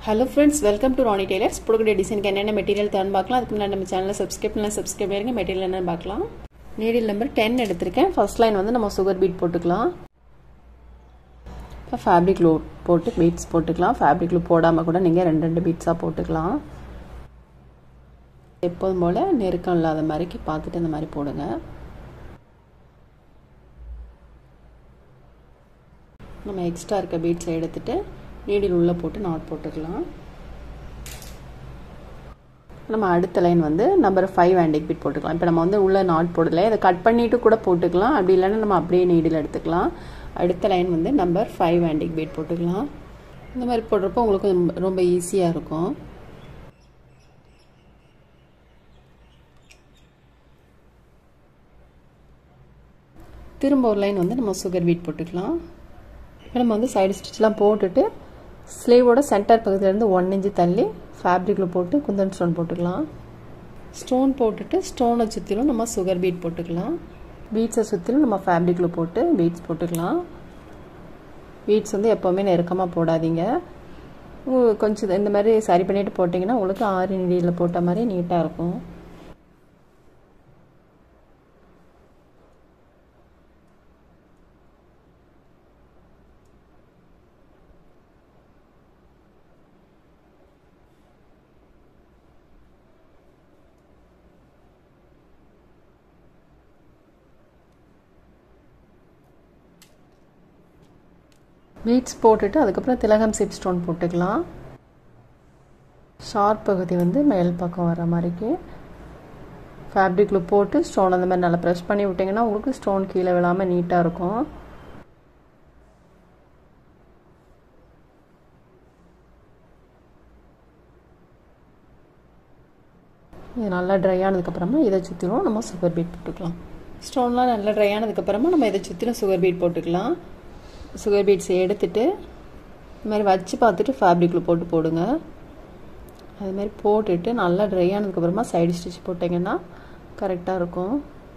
hello friends welcome to Rani tailors புடுக்கடைய டிசைனுக்கு என்னென்ன மெட்டீரியல் தேர்ந்து பார்க்கலாம் அதுக்கு முன்னாடி நம்ம சேனலை சப்ஸ்கிரைப் பண்ணலாம் சப்ஸ்கிரைப் பண்ணிருங்க மெட்டீரியல் என்னென்னு பார்க்கலாம் நீடில் நம்பர் டென் எடுத்திருக்கேன் ஃபர்ஸ்ட் லைன் வந்து நம்ம சுகர் பீட் போட்டுக்கலாம் இப்போ ஃபேப்ரிக் லூ போட்டு பீட்ஸ் போட்டுக்கலாம் ஃபேப்ரிக் லூ போடாமல் கூட நீங்கள் ரெண்டு ரெண்டு பீட்ஸாக போட்டுக்கலாம் எப்போதும் போல் நெருக்கம் இல்லாத மாதிரிக்கு பார்த்துட்டு இந்த மாதிரி போடுங்க நம்ம எக்ஸ்ட்ரா இருக்க பீட்ஸை எடுத்துகிட்டு நீடில் உள்ளே போட்டு நாட் போட்டுக்கலாம் நம்ம அடுத்த லைன் வந்து நம்பர் ஃபைவ் ஆண்டிக் பீட் போட்டுக்கலாம் இப்போ நம்ம வந்து உள்ளே நாட் போடல இதை கட் பண்ணிவிட்டு கூட போட்டுக்கலாம் அப்படி இல்லைன்னா நம்ம அப்படியே நீடில் எடுத்துக்கலாம் அடுத்த லைன் வந்து நம்பர் ஃபைவ் ஆண்டிக் பீட் போட்டுக்கலாம் இந்த மாதிரி போடுறப்போ உங்களுக்கு ரொம்ப ஈஸியாக இருக்கும் திரும்ப ஒரு லைன் வந்து நம்ம சுகர் பீட் போட்டுக்கலாம் இப்போ நம்ம வந்து சைடு ஸ்டிச்லாம் போட்டுட்டு ஸ்லீவோட சென்டர் பகுதியிலேருந்து ஒன் இன்ச்சு தள்ளி ஃபேப்ரிக்கில் போட்டு குந்தன் ஸ்டோன் போட்டுக்கலாம் ஸ்டோன் போட்டுட்டு ஸ்டோனை சுற்றிலும் நம்ம சுகர் பீட் போட்டுக்கலாம் பீட்ஸை சுற்றிலும் நம்ம ஃபேப்ரிக்கில் போட்டு பீட்ஸ் போட்டுக்கலாம் பீட்ஸ் வந்து எப்போவுமே நெருக்கமாக போடாதீங்க கொஞ்சம் இந்த மாதிரி சரி பண்ணிவிட்டு போட்டிங்கன்னா உங்களுக்கு ஆறு நிடியில் போட்ட மாதிரி நீட்டாக இருக்கும் பீட்ஸ் போட்டுட்டு அதுக்கப்புறம் திலகம் சிப் ஸ்டோன் போட்டுக்கலாம் ஷார்ப் பகுதி வந்து மேல் பக்கம் வர மாதிரிக்கு ஃபேப்ரிக்கில் போட்டு ஸ்டோன் அந்த மாதிரி நல்லா ப்ரெஸ் பண்ணி விட்டிங்கன்னா உங்களுக்கு ஸ்டோன் கீழே விழாமல் நீட்டாக இருக்கும் இது நல்லா ட்ரை ஆனதுக்கப்புறமா இதை சுற்றிலும் நம்ம சுகர் பீட் போட்டுக்கலாம் ஸ்டோன்லாம் நல்லா ட்ரை ஆனதுக்கப்புறமா நம்ம இதை சுற்றிலும் சுகர் பீட் போட்டுக்கலாம் சுகர் பீட்ஸை எடுத்துட்டு இது மாதிரி வச்சு பார்த்துட்டு ஃபேப்ரிக்கில் போட்டு போடுங்க அது மாதிரி போட்டுட்டு நல்லா ட்ரை ஆனதுக்கப்புறமா சைடு ஸ்டிச் போட்டிங்கன்னா கரெக்டாக இருக்கும்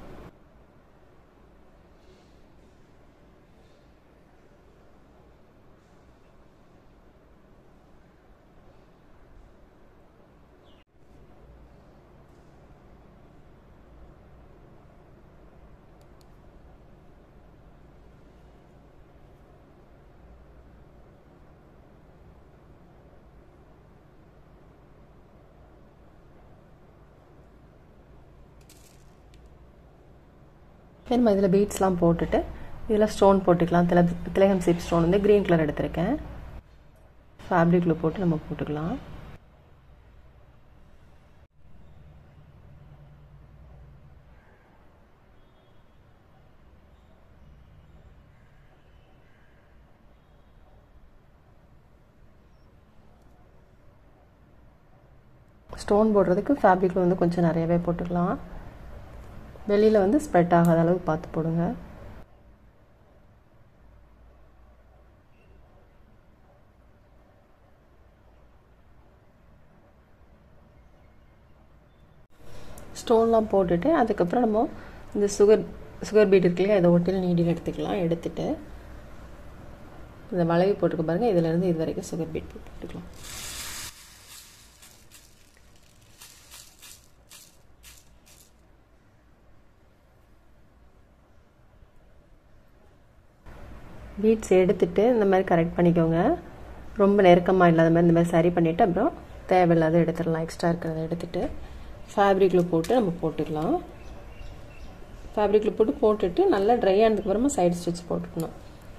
நம்ம இதில் பீட்ஸ்லாம் போட்டுட்டு இதில் ஸ்டோன் போட்டுக்கலாம் தில திலகம் சீப் ஸ்டோன் வந்து க்ரீன் கலர் எடுத்திருக்கேன் ஃபேப்ரிக்கில் போட்டு நம்ம போட்டுக்கலாம் ஸ்டோன் போடுறதுக்கு ஃபேப்ரிக்கில் வந்து கொஞ்சம் நிறையவே போட்டுக்கலாம் வெளியில் வந்து ஸ்ப்ரெட் ஆகாத அளவுக்கு பார்த்து போடுங்க ஸ்டோன்லாம் போட்டுட்டு அதுக்கப்புறம் நம்ம இந்த சுகர் சுகர் பீட் இருக்கு இல்லையா இதை ஒட்டில் நீடில் எடுத்துக்கலாம் எடுத்துட்டு இந்த வளைவு போட்டுக்க பாருங்கள் இதிலேருந்து இது வரைக்கும் சுகர் பீட் போட்டுக்கலாம் பீட்ஸ் எடுத்துட்டு இந்த மாதிரி கரெக்ட் பண்ணிக்கோங்க ரொம்ப நெருக்கமாக இல்லாத மாதிரி இந்த மாதிரி சரி பண்ணிவிட்டு அப்புறம் தேவையில்லாத எடுத்துடலாம் எக்ஸ்ட்ரா இருக்கிறத எடுத்துகிட்டு ஃபேப்ரிக்கில் போட்டு நம்ம போட்டுக்கலாம் ஃபேப்ரிக்கில் போட்டு போட்டுட்டு நல்லா ட்ரை ஆனதுக்கப்புறமா சைடு ஸ்டிச் போட்டுக்கணும்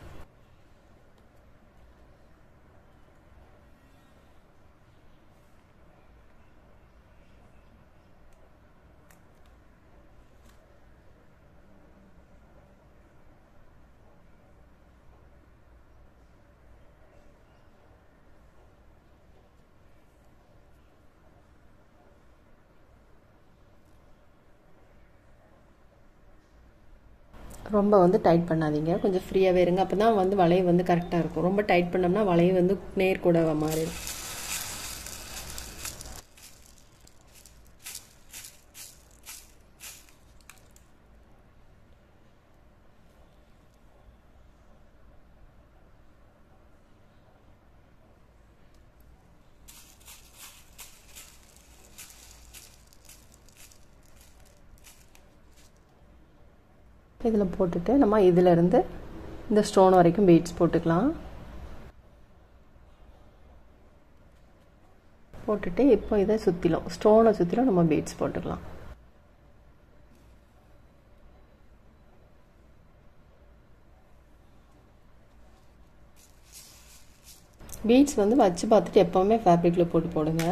ரொம்ப வந்து டைட் பண்ணாதீங்க கொஞ்சம் ஃப்ரீயாகவே இருங்க அப்போ தான் வந்து வளைவு வந்து கரெக்டாக இருக்கும் ரொம்ப டைட் பண்ணோம்னா வளைவு வந்து நேர் கூட மாறிடும் இதில் போட்டுட்டு நம்ம இதிலேருந்து இந்த ஸ்டோன் வரைக்கும் பீட்ஸ் போட்டுக்கலாம் போட்டுட்டு இப்போ இதை சுற்றிலும் ஸ்டோனை சுற்றிலும் நம்ம பீட்ஸ் போட்டுக்கலாம் பீட்ஸ் வந்து வச்சு பார்த்துட்டு எப்போவுமே ஃபேப்ரிக்கில் போட்டு போடுங்க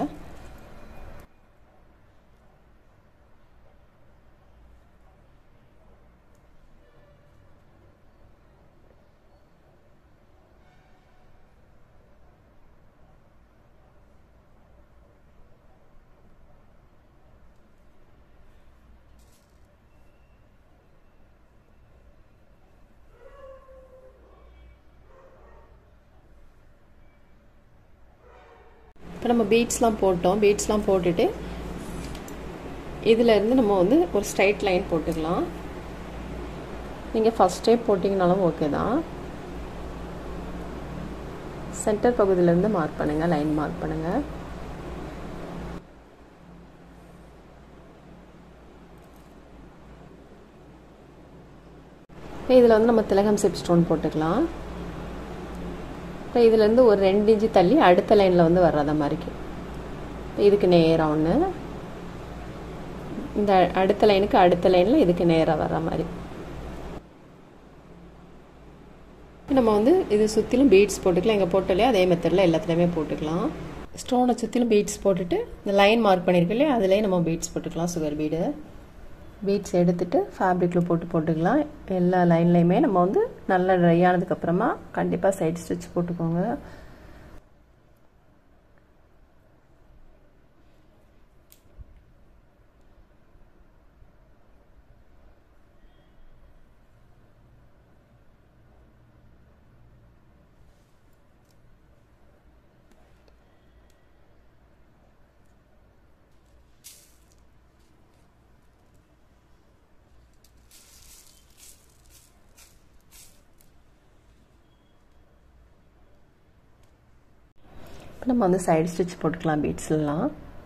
இப்போ நம்ம பீட்ஸ்லாம் போட்டோம் பீட்ஸ்லாம் போட்டுட்டு இதிலேருந்து நம்ம வந்து ஒரு ஸ்ட்ரைட் லைன் போட்டுக்கலாம் நீங்கள் ஃபஸ்ட்டே போட்டிங்கனாலும் ஓகே தான் சென்டர் பகுதியிலேருந்து மார்க் பண்ணுங்கள் லைன் மார்க் பண்ணுங்கள் இதில் வந்து நம்ம திலகம் சிப் ஸ்டோன் போட்டுக்கலாம் இப்போ இதுலேருந்து ஒரு ரெண்டு இன்ச்சு தள்ளி அடுத்த லைனில் வந்து வர்றத மாதிரிக்கு இதுக்கு நேராக ஒன்று இந்த அடுத்த லைனுக்கு அடுத்த லைனில் இதுக்கு நேராக வர்ற மாதிரி நம்ம வந்து இது சுற்றிலும் பீட்ஸ் போட்டுக்கலாம் இங்கே போட்டோலையே அதே மெத்தடில் எல்லாத்துலேயுமே போட்டுக்கலாம் ஸ்டோனை சுற்றிலும் பீட்ஸ் போட்டுட்டு இந்த லைன் மார்க் பண்ணியிருக்கோம் இல்லையா அதுலேயே நம்ம பீட்ஸ் போட்டுக்கலாம் சுகர் பீடு பீட்ஸ் எடுத்துட்டு ஃபேப்ரிக்கில் போட்டு போட்டுக்கலாம் எல்லா லைன்லேயுமே நம்ம வந்து நல்லா ட்ரை ஆனதுக்கப்புறமா கண்டிப்பாக சைட் ஸ்டிச் போட்டுக்கோங்க இப்போ நம்ம வந்து சைடு ஸ்டிச் போட்டுக்கலாம் பீட்ஸ்லாம்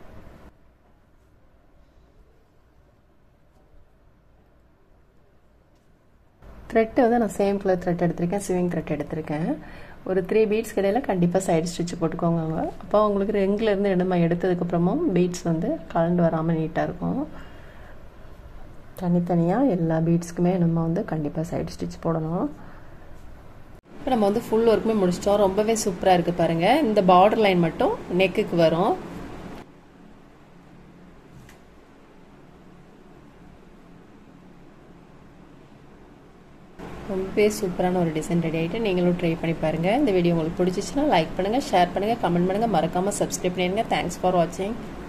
த்ரெட்டு வந்து நான் சேம் கலர் த்ரெட் எடுத்திருக்கேன் ஸ்விங் த்ரெட் எடுத்திருக்கேன் ஒரு த்ரீ பீட்ஸ் இடையில கண்டிப்பாக சைடு ஸ்டிச் போட்டுக்கோங்க அப்போ உங்களுக்கு ரெங்குலேருந்து நம்ம எடுத்ததுக்கப்புறமும் பீட்ஸ் வந்து கலண்டு வராமல் நீட்டாக இருக்கும் தனித்தனியாக எல்லா பீட்ஸ்க்குமே நம்ம வந்து கண்டிப்பாக சைடு ஸ்டிச் போடணும் இப்போ நம்ம வந்து ஃபுல் ஒர்க்குமே முடிச்சிட்டோம் ரொம்பவே சூப்பராக இருக்குது பாருங்கள் இந்த பார்டர் லைன் மட்டும் நெக்குக்கு வரும் ரொம்பவே சூப்பரான ஒரு டிசைன் ரெடி ஆகிட்டு நீங்களும் ட்ரை பண்ணி பாருங்கள் இந்த வீடியோ உங்களுக்கு பிடிச்சிச்சுன்னா லைக் பண்ணுங்கள் ஷேர் பண்ணுங்கள் கமெண்ட் பண்ணுங்கள் மறக்காமல் சப்ஸ்கிரைப் பண்ணிடுங்க தேங்க்ஸ் ஃபார் வாட்சிங்